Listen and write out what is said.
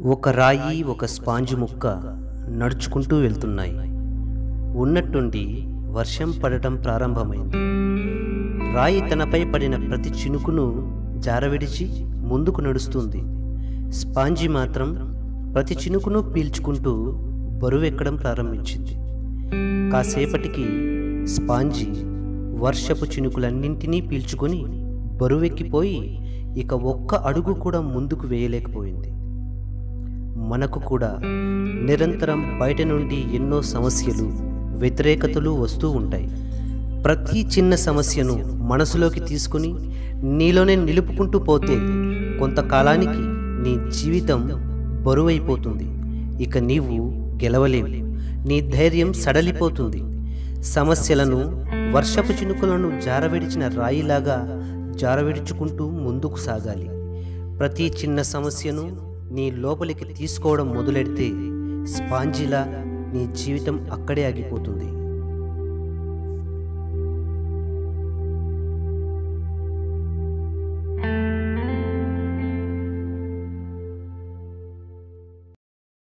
ఒక రాయి ఒక స్పాంజు ముక్క నడుచుకుంటూ వెళ్తున్నాయి ఉన్నట్టుండి వర్షం పడటం ప్రారంభమైంది రాయి తనపై పడిన ప్రతి చినుకును జారవిడిచి ముందుకు నడుస్తుంది స్పాంజి మాత్రం ప్రతి చినుకును పీల్చుకుంటూ బరువెక్కడం ప్రారంభించింది కాసేపటికి స్పాంజి వర్షపు చినుకులన్నింటినీ పీల్చుకొని బరువెక్కిపోయి ఇక ఒక్క అడుగు కూడా ముందుకు వేయలేకపోయింది మనకు కూడా నిరంతరం బయట నుండి ఎన్నో సమస్యలు వ్యతిరేకతలు వస్తూ ఉంటాయి ప్రతి చిన్న సమస్యను మనసులోకి తీసుకుని నీలోనే నిలుపుకుంటూ పోతే కొంతకాలానికి నీ జీవితం బరువైపోతుంది ఇక నీవు గెలవలేవు నీ ధైర్యం సడలిపోతుంది సమస్యలను వర్షపు చినుకులను జారవిడిచిన రాయిలాగా జారవిడుచుకుంటూ ముందుకు సాగాలి ప్రతి చిన్న సమస్యను నీ లోపలికి తీసుకోవడం మొదలెడితే స్పాంజిలా నీ జీవితం అక్కడే ఆగిపోతుంది